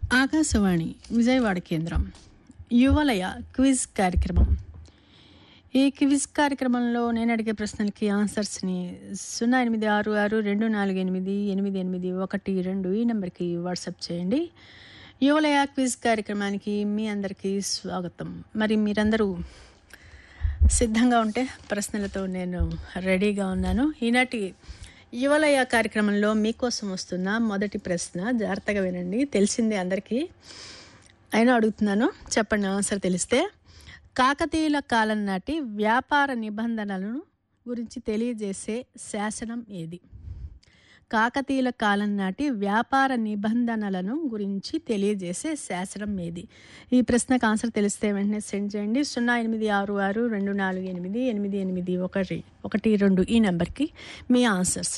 ఆకాశవాణి విజయవాడ కేంద్రం యువలయ క్విజ్ కార్యక్రమం ఈ క్విజ్ కార్యక్రమంలో నేను అడిగే ప్రశ్నలకి ఆన్సర్స్ని సున్నా ఎనిమిది ఆరు ఆరు రెండు నాలుగు ఎనిమిది ఎనిమిది ఎనిమిది ఒకటి రెండు ఈ నెంబర్కి వాట్సాప్ చేయండి యువలయ క్విజ్ కార్యక్రమానికి మీ అందరికీ స్వాగతం మరి మీరందరూ సిద్ధంగా ఉంటే ప్రశ్నలతో నేను రెడీగా ఉన్నాను ఈనాటి యువలయ కార్యక్రమంలో మీకోసం వస్తున్న మొదటి ప్రశ్న జాగ్రత్తగా వినండి తెలిసిందే అందరికీ అయినా అడుగుతున్నాను చెప్పండి ఆన్సర్ తెలిస్తే కాకతీయుల కాలం నాటి వ్యాపార నిబంధనలను గురించి తెలియజేసే శాసనం ఏది కాకతీయుల కాలం నాటి వ్యాపార నిబంధనలను గురించి తెలియజేసే శాసనం ఏది ఈ ప్రశ్నకు ఆన్సర్ తెలిస్తే వెంటనే సెండ్ చేయండి సున్నా ఎనిమిది ఆరు ఆరు రెండు నాలుగు ఎనిమిది ఎనిమిది ఎనిమిది ఒకటి ఒకటి రెండు ఈ నెంబర్కి మీ ఆన్సర్స్